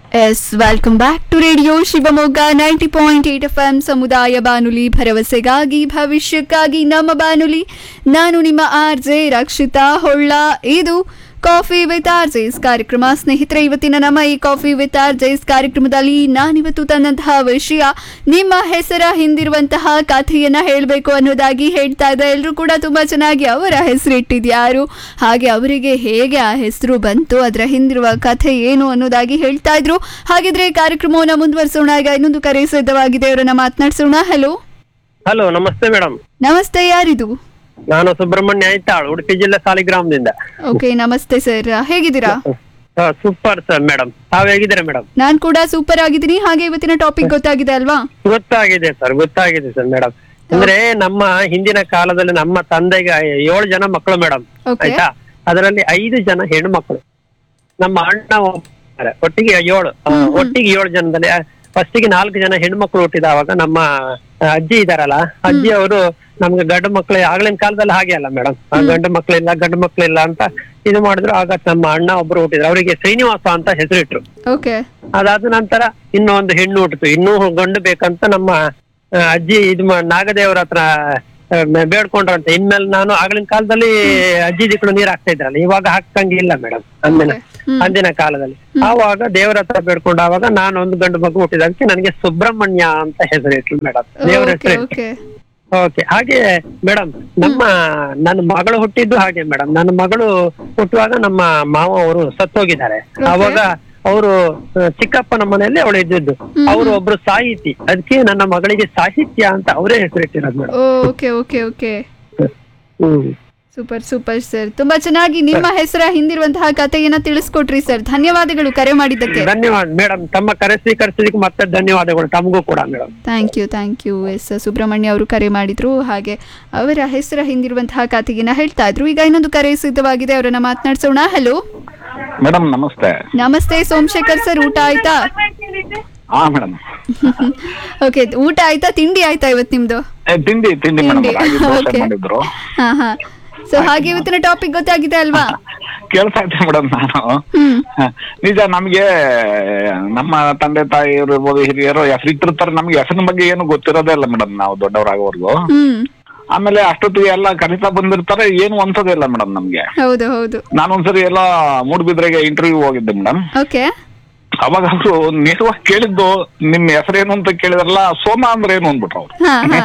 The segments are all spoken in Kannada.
S welcome back to radio Shivamogga ninety point eight FM ಎಂ ಸಮುದಾಯ ಬಾನುಲಿ ಭರವಸೆಗಾಗಿ ಭವಿಷ್ಯಕ್ಕಾಗಿ ನಮ್ಮ ಬಾನುಲಿ ನಾನು ನಿಮ್ಮ ಆರ್ ಜೆ ರಕ್ಷಿತಾ ಹೊಳ್ಳ ಇದು ಕಾಫಿ ವಿತ್ ಆರ್ ಜೇಸ್ ಕಾರ್ಯಕ್ರಮ ಸ್ನೇಹಿತರೆ ಇವತ್ತಿನ ನಮ್ಮ ಈ ಕಾಫಿ ವಿತ್ ಆರ್ ಜೇಸ್ ಕಾರ್ಯಕ್ರಮದಲ್ಲಿ ನಾನಿವತ್ತು ತಂದಂತಹ ವಿಷಯ ನಿಮ್ಮ ಹೆಸರ ಹಿಂದಿರುವಂತಹ ಕಥೆಯನ್ನ ಹೇಳಬೇಕು ಅನ್ನೋದಾಗಿ ಹೇಳ್ತಾ ಇದ್ದ ಎಲ್ಲರೂ ಕೂಡ ತುಂಬಾ ಚೆನ್ನಾಗಿ ಅವರ ಹೆಸರು ಇಟ್ಟಿದ್ಯಾರು ಹಾಗೆ ಅವರಿಗೆ ಹೇಗೆ ಆ ಹೆಸರು ಬಂತು ಅದರ ಹಿಂದಿರುವ ಕಥೆ ಏನು ಅನ್ನೋದಾಗಿ ಹೇಳ್ತಾ ಇದ್ರು ಹಾಗಿದ್ರೆ ಕಾರ್ಯಕ್ರಮವನ್ನ ಮುಂದುವರಿಸೋಣ ಈಗ ಇನ್ನೊಂದು ಕರೆ ಸಿದ್ಧವಾಗಿದೆ ಅವರನ್ನ ಮಾತನಾಡಿಸೋಣ ಹಲೋ ಹಲೋ ನಮಸ್ತೆ ಮೇಡಮ್ ನಮಸ್ತೆ ಯಾರಿದು ನಾನು ಸುಬ್ರಹ್ಮಣ್ಯ ಐತಾಳ್ ಉಡುಪಿ ಜಿಲ್ಲೆ ಸಾಲಿಗ್ರಾಮದಿಂದ ಓಕೆ ನಮಸ್ತೆ ಸರ್ ಹೇಗಿದ್ದೀರಾ ಸೂಪರ್ ಸರ್ ಮೇಡಮ್ ತಾವ್ ಹೇಗಿದ್ದೀರಾ ಮೇಡಮ್ ನಾನ್ ಕೂಡ ಸೂಪರ್ ಆಗಿದ್ದೀನಿ ಹಾಗೆ ಇವತ್ತಿನ ಟಾಪಿಕ್ ಗೊತ್ತಾಗಿದೆ ಅಲ್ವಾ ಗೊತ್ತಾಗಿದೆ ಸರ್ ಗೊತ್ತಾಗಿದೆ ಸರ್ ಮೇಡಮ್ ಅಂದ್ರೆ ನಮ್ಮ ಹಿಂದಿನ ಕಾಲದಲ್ಲಿ ನಮ್ಮ ತಂದೆಗೆ ಏಳು ಜನ ಮಕ್ಕಳು ಮೇಡಮ್ Okay. ಆಯ್ತಾ ಅದರಲ್ಲಿ ಐದು ಜನ ಹೆಣ್ಣು ಮಕ್ಕಳು ನಮ್ಮ ಅಣ್ಣ ಒಬ್ಬ ಇದ್ದಾರೆ. ಒಟ್ಟಿಗೆ ಏಳು ಆ, ಒಟ್ಟಿಗೆ ಏಳು ಜನದಲ್ಲಿ ಫಸ್ಟಿಗೆ ನಾಲ್ಕು ಜನ ಹೆಣ್ಮಕ್ಳು ಹುಟ್ಟಿದವಾಗ ನಮ್ಮ ಆ, ಅಜ್ಜಿ ಇದಾರಲ್ಲ ಅಜ್ಜಿ ಅವರು ನಮ್ಗೆ ಗಂಡು ಮಕ್ಳು ಆಗ್ಲಿನ ಕಾಲದಲ್ಲಿ ಹಾಗೆ ಅಲ್ಲ ಮೇಡಮ್ ಗಂಡು ಮಕ್ಳಿಲ್ಲ ಗಂಡು ಮಕ್ಳಿಲ್ಲ ಅಂತ ಇದು ಮಾಡಿದ್ರು ಆಗ ನಮ್ಮ ಅಣ್ಣ ಒಬ್ರು ಹುಟ್ಟಿದ್ರು ಅವರಿಗೆ ಶ್ರೀನಿವಾಸ ಅಂತ ಹೆಸರಿಟ್ರು ಓಕೆ ಅದಾದ ನಂತರ ಇನ್ನೂ ಒಂದು ಹೆಣ್ಣು ಹುಟ್ಟಿತು ಇನ್ನೂ ಗಂಡು ಬೇಕಂತ ನಮ್ಮ ಆ, ಅಜ್ಜಿ ಇದು ಮಾ- ನಾಗದೇವ್ರ ಹತ್ರ ಆ, ಬೆ- ಬೇಡ್ಕೊಂಡ್ರಂತೆ ಇನ್ಮೇಲೆ ನಾನು ಆಗಿನ ಕಾಲದಲ್ಲಿ ಅಜ್ಜಿ ದಿಕ್ಕಳು ನೀರ್ ಹಾಕ್ತಾ ಇದ್ರಲ್ಲ ಇವಾಗ ಹಾಕಂಗಿಲ್ಲ ಮೇಡಮ್ ಅಂದಿನ ಹ್ಮ್. ಅಂದಿನ ಕಾಲದಲ್ಲಿ ಆವಾಗ ದೇವರ ಹತ್ರ ಬೇಡ್ಕೊಂಡಾಗ ನಾನು ಒಂದು ಗಂಡು ಮಗು ಹುಟ್ಟಿದಕ್ಕೆ ನನಗೆ ಸುಬ್ರಹ್ಮಣ್ಯ ಅಂತ ಹೆಸರಿಟ್ರು ಮೇಡಮ್ ದೇವರ ಓಕೆ ಹೆಸರು ಓಕೆ ಓಕೆ ಹಾಗೆ ಮೇಡಮ್ ನಮ್ಮ ನನ್ನ ಮಗಳು ಹುಟ್ಟಿದ್ದು ಹಾಗೆ ಮೇಡಮ್ ನನ್ನ ಮಗಳು ಹುಟ್ಟುವಾಗ ನಮ್ಮ ಮಾವ ಅವರು ಸತ್ತೋಗಿದ್ದಾರೆ ಅವಾಗ ಅವರು ಚಿಕ್ಕಪ್ಪನ ಮನೆಯಲ್ಲಿ ಅವಳು ಇದ್ದಿದ್ದು ಅವರು ಒಬ್ರು ಸಾಹಿತಿ ಅದಕ್ಕೆ ನನ್ನ ಮಗಳಿಗೆ ಸಾಹಿತ್ಯ ಅಂತ ಅವರೇ ಹೆಸರಿಟ್ಟಿರೋದು madam okay okay okay hmm super super sir ತುಂಬಾ ಚೆನ್ನಾಗಿ ನಿಮ್ಮ ಹೆಸರ ಹಿಂದಿರುವಂತಹ ಕಥೆಯನ್ನ ತಿಳಿಸ್ಕೊಟ್ರಿ ಸರ್ ಧನ್ಯವಾದಗಳು ಕರೆ ಮಾಡಿದ್ದಕ್ಕೆ ಧನ್ಯವಾದ ಮೇಡಮ್ ತಮ್ಮ ಕರೆ ಸ್ವೀಕರಿಸಿದಕ್ಕೆ ಮತ್ತೆ ಧನ್ಯವಾದಗಳು ತಮಗೂ ಕೂಡ madam thank you thank you yes Subrahmanya ಅವರು ಕರೆ ಮಾಡಿದ್ರು ಹಾಗೆ ಅವರ ಹೆಸರ ಹಿಂದಿರುವಂತಹ ಕಥೆಯನ್ನ ಹೇಳ್ತಾ ಇದ್ರು ಈಗ ಇನ್ನೊಂದು ಕರೆ ಸಿದ್ಧವಾಗಿದೆ ಅವರನ್ನ ಮಾತನಾಡ್ಸೋಣ ಹಲೋ ಮೇಡಮ್ ನಮಸ್ತೆ ನಮಸ್ತೆ ಸೋಮಶೇಖರ್ ಸರ್ ಊಟ ಆಯ್ತಾ ಹಾ ಮೇಡಮ್ ಓಕೆ ಊಟ ಆಯ್ತಾ ತಿಂಡಿ ಆಯ್ತಾ ಇವತ್ತು ನಿಮ್ದು ತಿಂಡಿ ತಿಂಡಿ ಮೇಡಮ್ ತಿಂಡಿ. ರಾಗಿ ದೋಸೆ Okay. ಮಾಡಿದ್ರು ಹಾ ಹಾ ಸೊ ಹಾಗೆ ಇವತ್ತಿನ ಟಾಪಿಕ್ ಗೊತ್ತಾಗಿದೆ ಅಲ್ವಾ ಕೇಳ್ತಾ ಇದ್ದೆ ಮೇಡಮ್ ನಾನು ಹ್ಮ್ ಹ, ನಿಜ ನಮ್ಗೆ ನಮ್ಮ ತಂದೆ ತಾಯಿಯವರು ಇರ್ಬೋದು ಹಿರಿಯರು ಹೆಸರಿಟ್ಟಿರ್ತಾರೆ ನಮ್ಗೆ ಹೆಸರಿನ ಬಗ್ಗೆ ಏನು ಗೊತ್ತಿರೋದೇ ಇಲ್ಲ ಮೇಡಮ್ ನಾವು ದೊಡ್ಡವರಾಗೋವರೆಗೂ ಹ್ಮ್ ಆಮೇಲೆ ಅಷ್ಟೊತ್ತಿಗೆ ಎಲ್ಲ ಕರಿತಾ ಬಂದಿರ್ತಾರೆ ಏನು ಅನ್ಸೋದೇ ಇಲ್ಲ ಮೇಡಮ್ ನಮ್ಗೆ ಹೌದು ಹೌದು ನಾನೊಂದ್ಸರಿ ಎಲ್ಲ ಮೂಡ್ಬಿದ್ರೆಗೆ ಇಂಟರ್ವ್ಯೂ ಹೋಗಿದ್ದೆ ಮೇಡಮ್ ಓಕೆ ಅವಾಗ ಅವರು ನೇರವಾಗಿ ಕೇಳಿದ್ದು ನಿಮ್ ಹೆಸರೇನು ಅಂತ ಕೇಳಿದ್ರಲ್ಲ ಸೋಮ ಅಂದ್ರೆ ಏನು ಅಂದ್ಬಿಟ್ರು ಅವ್ರು ಹಾ ಹಾ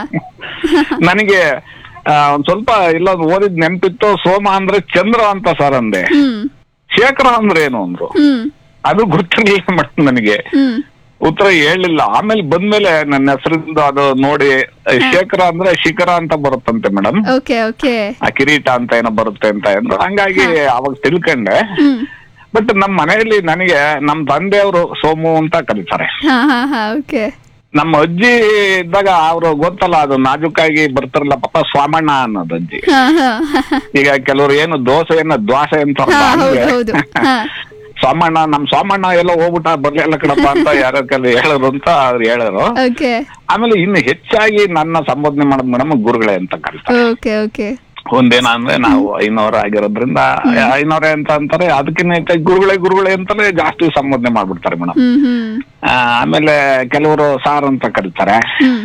ನನಗೆ ಆ, ಒಂದ್ ಸ್ವಲ್ಪ ಇಲ್ಲ ಓದಿದ್ ನೆನ್ಪಿತ್ತು ಸೋಮ ಅಂದ್ರೆ ಚಂದ್ರ ಅಂತ ಸರ್ ಅಂದೆ ಹ್ಮ್ ಶೇಖರ ಅಂದ್ರೆ ಏನು ಅಂದ್ರು ಹ್ಮ್ ಅದು ಗೊತ್ತಿರ್ಲಿಲ್ಲ ಮೇಡಮ್ ನನಗೆ ಹ್ಮ್ ಉತ್ತರ ಹೇಳಿಲ್ಲ ಆಮೇಲೆ ಬಂದ್ಮೇಲೆ ನನ್ನ ಹೆಸರಿಂದ ಅದು ನೋಡಿ ಶೇಖರ ಅಂದ್ರೆ ಶಿಖರ ಅಂತ ಬರುತ್ತಂತೆ ಮೇಡಮ್ ಓಕೆ ಓಕೆ ಆ ಕಿರೀಟ ಅಂತ ಏನೋ ಬರುತ್ತೆ ಅಂತ ಅಂದ್ರು ಹಂಗಾಗಿ ಅವಾಗ ತಿಳ್ಕೊಂಡೆ ಹ್ಮ್ ಬಟ್ ನಮ್ಮ ಮನೆಯಲ್ಲಿ ನನಗೆ ನಮ್ ತಂದೆಯವರು ಸೋಮು ಅಂತ ಕರೀತಾರೆ ಹಾ ಹಾ ಹಾ ಓಕೆ ನಮ್ಮ ಅಜ್ಜಿ ಇದ್ದಾಗ ಅವ್ರು ಗೊತ್ತಲ್ಲ ಅದು ನಾಜುಕಾಗಿ ಬರ್ತಾರಲ್ಲ ಪಾಪ ಸ್ವಾಮಣ್ಣ ಅನ್ನೋದು ಅಜ್ಜಿ ಹಾ ಹಾ ಈಗ ಕೆಲವರು ಏನು ದೋಸೆಯನ್ನ ದ್ವಾಸೆ ಅಂತ ಹಾ ಹೌದು ಹೌದು ಹಾ ಸೋಮಣ್ಣ ನಮ್ ಸೋಮಣ್ಣ ಎಲ್ಲ ಹೋಗ್ಬಿಟ್ಟ ಬರ್ಲಿಲ್ಲ ಕಣಪ್ಪ ಅಂತ ಯಾರೋ ಕೆಲ ಹೇಳೋರು ಅಂತ ಅವ್ರು ಹೇಳೋರು ಓಕೆ ಆಮೇಲೆ ಇನ್ನು ಹೆಚ್ಚಾಗಿ ನನ್ನ ಸಂಬೋಧನೆ ಮಾಡೋದು ಮೇಡಮ್ ಗುರುಗಳೇ ಅಂತ ಕರೀತಾರೆ ಓಕೆ ಓಕೆ ಒಂದೇನ ಅಂದ್ರೆ ನಾವು ಐನೂರ ಆಗಿರೋದ್ರಿಂದ ಐನೂರೇ ಅಂತ ಅಂತಾರೆ ಅದಕ್ಕಿಂತ ಹೆಚ್ಚಾಗಿ ಗುರುಗಳೇ ಗುರುಗಳೇ ಅಂತಾನೆ ಜಾಸ್ತಿ ಸಂಬೋಧನೆ ಮಾಡ್ಬಿಡ್ತಾರೆ ಮೇಡಮ್ ಹ್ಮ್ ಹ್ಮ್ ಆಮೇಲೆ ಕೆಲವರು ಸಾರ್ ಅಂತ ಕರೀತಾರೆ ಹ್ಮ್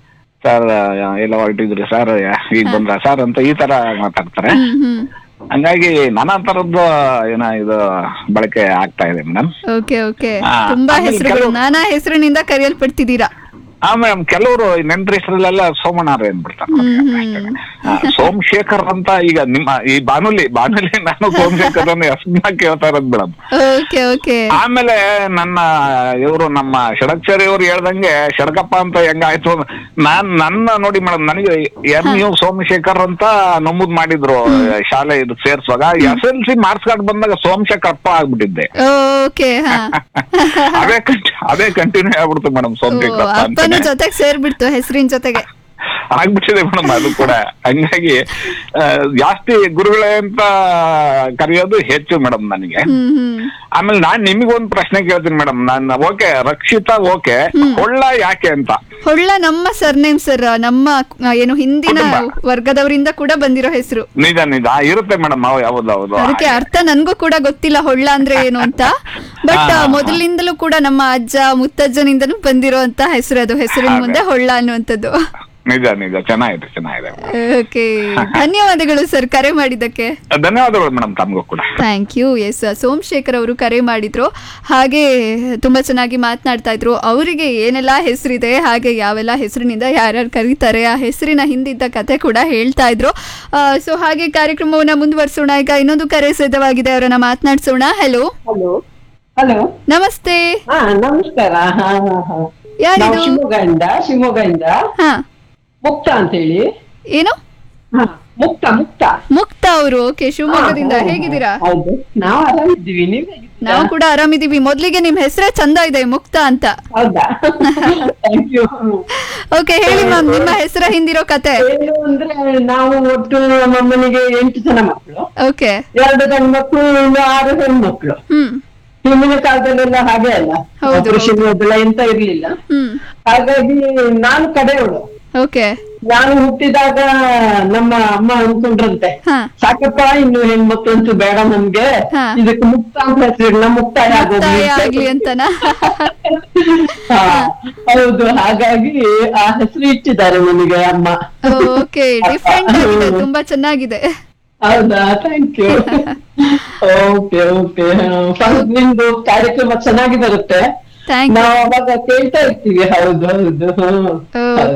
ಸರ್ ಎಲ್ಲ ಹೊರಟಿದ್ರಿ ಸರ್ ಈಗ ಬಂದ್ರ ಸರ್ ಅಂತ ಈ ತರ ಮಾತಾಡ್ತಾರೆ ಹ್ಮ್ ಹ್ಮ್ ಹಂಗಾಗಿ ನಾನಾ ತರದ್ದು ಏನ ಇದು ಬಳಕೆ ಆಗ್ತಾ ಇದೆ ಮೇಡಮ್ ಓಕೆ ಓಕೆ ಹಾ, ತುಂಬಾ ಆಮೇಲೆ ಹೆಸರುಗಳು ಕೆಲವು- ನಾನಾ ಹೆಸರಿನಿಂದ ಕರೆಯಲ್ಪಡ್ತಿದ್ದೀರಾ ಆ ಮೇಡಮ್ ಕೆಲವರು ನೆಂಟ್ರಿಸ್ರಲ್ಲೆಲ್ಲ ಸೋಮನಾರ ಏನ್ಬಿಡ್ತಾರೆ ಹ್ಮ್ ಹ್ಮ್ ಆ, ಸೋಮಶೇಖರ್ ಅಂತ ಈಗ ನಿಮ್ಮ ಈ ಬಾನುಲಿ ಬಾನುಲಿ ನಾನು ಸೋಮಶೇಖರ್ ಅನ್ನೋ ಹೆಸರನ್ನ ಕೇಳ್ತಾ ಇರೋದು ಮೇಡಮ್ ಓಕೆ ಓಕೆ ಆಮೇಲೆ ನನ್ನ ಇವರು ನಮ್ಮ ಷಡಕ್ಷರಿ ಇವ್ರು ಹೇಳ್ದಂಗೆ ಷಡಕಪ್ಪ ಅಂತ ಹೆಂಗಾಯ್ತು ಅಂದ್ರೆ ನಾನ್ ನನ್ನ ನೋಡಿ ಮೇಡಮ್ ನನಗೆ ಎಂ ಯು ಸೋಮಶೇಖರ್ ಅಂತ ನಮೂದ್ ಮಾಡಿದ್ರು ಶಾಲೆ ಇದು ಸೇರ್ಸುವಾಗ S L C marks card ಬಂದಾಗ ಸೋಮಶೇಖರಪ್ಪ ಆಗ್ಬಿಟ್ಟಿದ್ದೆ ಓಕೆ ಹಾ ಅದೇ ಕಂಟಿ- ಅದೇ ಕಂಟಿನ್ಯೂ ಆಗ್ಬಿಡ್ತು ಮೇಡಮ್ ಓ, ಸೋಮಶೇಖರಪ್ಪ ಅಪ್ಪನ ಅಂತಾನೆ ಜೊತೆಗೆ ಸೇರ್ಬಿಡ್ತು ಹೆಸರಿನ ಜೊತೆಗೆ ಆಗ್ಬಿಟ್ಟಿದೆ ಮೇಡಮ್ ಅದು ಕೂಡ ಹಂಗಾಗಿ ಆ, ಜಾಸ್ತಿ ಗುರುಗಳೇ ಅಂತ ಕರೆಯೋದು ಹೆಚ್ಚು ಮೇಡಮ್ ನನಗೆ ಹ್ಮ್ ಹ್ಮ್ ಆಮೇಲೆ ನಾನ್ ನಿಮಗೊಂದು ಪ್ರಶ್ನೆ ಕೇಳ್ತೀನಿ ಮೇಡಮ್ ನಾನು ಓಕೆ ರಕ್ಷಿತಾ ಓಕೆ ಕೊಳ್ಳ ಯಾಕೆ ಅಂತ ಹೊಳ್ಳ ನಮ್ಮ ಸರ್ನೇಮ್ ಸರ್ ನಮ್ಮ ಆ, ಏನು ಹಿಂದಿನ ಕುಟುಂಬ. ವರ್ಗದವರಿಂದ ಕೂಡ ಬಂದಿರೋ ಹೆಸರು ನಿಜ ನಿಜ ಇರುತ್ತೆ ಮೇಡಮ್ ಹೌದು ಹೌದು ಹೌದು ಅದಕ್ಕೆ ಅರ್ಥ ನನ್ಗೂ ಕೂಡ ಗೊತ್ತಿಲ್ಲ ಹೊಳ್ಳ ಅಂದ್ರೆ ಏನು ಅಂತ ಬಟ್ ಮೊದಲಿಂದಲೂ ಕೂಡ ನಮ್ಮ ಅಜ್ಜ ಮುತ್ತಜ್ಜನಿಂದನೂ ಬಂದಿರುವಂತ ಹೆಸರು ಅದು ಹೆಸರಿನ ಅದೇ. ಮುಂದೆ ಹೊಳ್ಳ ಅನ್ನುವಂಥದ್ದು ನಿಜ ನಿಜ ಚೆನ್ನಾಗಿದೆ ಚೆನ್ನಾಗಿದೆ ಓಕೆ ಧನ್ಯವಾದಗಳು ಸರ್ ಕರೆ ಮಾಡಿದ್ದಕ್ಕೆ ಧನ್ಯವಾದಗಳು ಮೇಡಮ್ ತಮಗೂ ಕೂಡ ಥ್ಯಾಂಕ್ ಯು ಎಸ್ ಸೋಮಶೇಖರ್ ಅವರು ಕರೆ ಮಾಡಿದ್ರು ಹಾಗೆ ತುಂಬ ಚೆನ್ನಾಗಿ ಮಾತನಾಡ್ತಾ ಇದ್ರು ಅವರಿಗೆ ಏನೆಲ್ಲ ಹೆಸರಿದೆ ಹಾಗೆ ಯಾವೆಲ್ಲ ಹೆಸರಿನಿಂದ ಯಾರ್ಯಾರು ಕರೀತಾರೆ ಆ ಹೆಸರಿನ ಹಿಂದಿದ್ದ ಕತೆ ಕೂಡ ಹೇಳ್ತಾ ಇದ್ರು ಸೊ ಹಾಗೆ ಕಾರ್ಯಕ್ರಮವನ್ನ ಮುಂದುವರಿಸೋಣ ಈಗ ಇನ್ನೊಂದು ಕರೆ ಸಿದ್ಧವಾಗಿದೆ ಅವರನ್ನ ಮಾತನಾಡಿಸೋಣ ಹಲೋ ಹಲೋ ಹಲೋ ನಮಸ್ತೆ ಹಾ ನಮಸ್ಕಾರ ಹಾ ಹಾ ಹಾ ನಾವು ಯಾರಿದು ಶಿವಮೊಗ್ಗದಿಂದ ಶಿವಮೊಗ್ಗದಿಂದ ಹಾ ಮುಕ್ತ ಅಂತ ಹೇಳಿ ಏನು ಹಾ ಮುಕ್ತ ಮುಕ್ತ ಮುಕ್ತ ಅವರು ಓಕೆ ಶಿವಮೊಗ್ಗದಿಂದ ಹಾ, ಹಾ, ಹೇಗಿದ್ದೀರಾ ಹೌದು ನಾವು ಆರಾಮಿದ್ದೀವಿ ನೀವ್ ಹೇಗಿದ್ದೀರಾ? ನಾವು ಕೂಡ ಆರಾಮಿದೀವಿ ಮೊದಲಿಗೆ ನಿಮ್ ಹೆಸರೇ ಚಂದ ಇದೆ ಮುಕ್ತ ಅಂತ ಹೌದಾ ಥ್ಯಾಂಕ್ ಯು ಓಕೆ ಹೇಳಿ ಮ್ಯಾಮ್ ನಿಮ್ಮ ಹೆಸರ ಹಿಂದಿರೋ ಕತೆ ಏನು ಅಂದ್ರೆ ನಾವು ಒಟ್ಟು ನಮ್ಮಮ್ಮನಿಗೆ ಎಂಟು ಜನ ಮಕ್ಕಳು ಓಕೆ ಎರಡು ಗಂಡು ಮಕ್ಕಳು ಇನ್ನು ಆರು ಹೆಣ್ಮಕ್ಳು ಹ್ಮ್ ಹಿಂದಿನ ಕಾಲದಲ್ಲೆಲ್ಲ ಹಾಗೆ ಅಲ್ಲ ಹೌದು. ಕೃಷಿ ಅದೆಲ್ಲ ಎಂತ ಇರ್ಲಿಲ್ಲ ಹ್ಮ್ ಹಾಗಾಗಿ ನಾನು ಕಡೆಯವಳು ಓಕೆ ನಾನು ಹುಟ್ಟಿದಾಗ ನಮ್ಮ ಅಮ್ಮ ಅನ್ಕೊಂಡ್ರಂತೆ ಹಾ ಸಾಕಪ್ಪ ಇನ್ನು ಹೆಣ್ಮಕ್ಳು ಅಂತೂ ಬೇಡ ನಮ್ಗೆ ಹಾ. ಇದಕ್ಕೆ ಮುಕ್ತ ಅಂತ ಹೆಸರಿಲ್ಲ ಮುಕ್ತಾಯ ಆಗೋಗ್ಲಿ ಮುಕ್ತಾಯ ಅಂತ. ಆಗ್ಲಿ ಅಂತನಾ ಹಾ, ಹೌದು ಹಾಗಾಗಿ ಆ ಹೆಸರು ಇಟ್ಟಿದ್ದಾರೆ ನನಗೆ ಅಮ್ಮ ಓಕೆ ಡಿಫ್ರೆಂಟ್ ಆಗಿದೆ ತುಂಬಾ ಚೆನ್ನಾಗಿದೆ ಹೌದಾ ಥ್ಯಾಂಕ್ ಯು ಓಕೆ ಓಕೆ ನಿಮ್ದು ಕಾರ್ಯಕ್ರಮ ಚೆನ್ನಾಗಿ ಬರುತ್ತೆ ಥ್ಯಾಂಕ್ ಯು ನಾವು ಅವಾಗ ಕೇಳ್ತಾ ಇರ್ತೀವಿ ಹೌದು ಹೌದು ಹ್ಮ್. ಓ,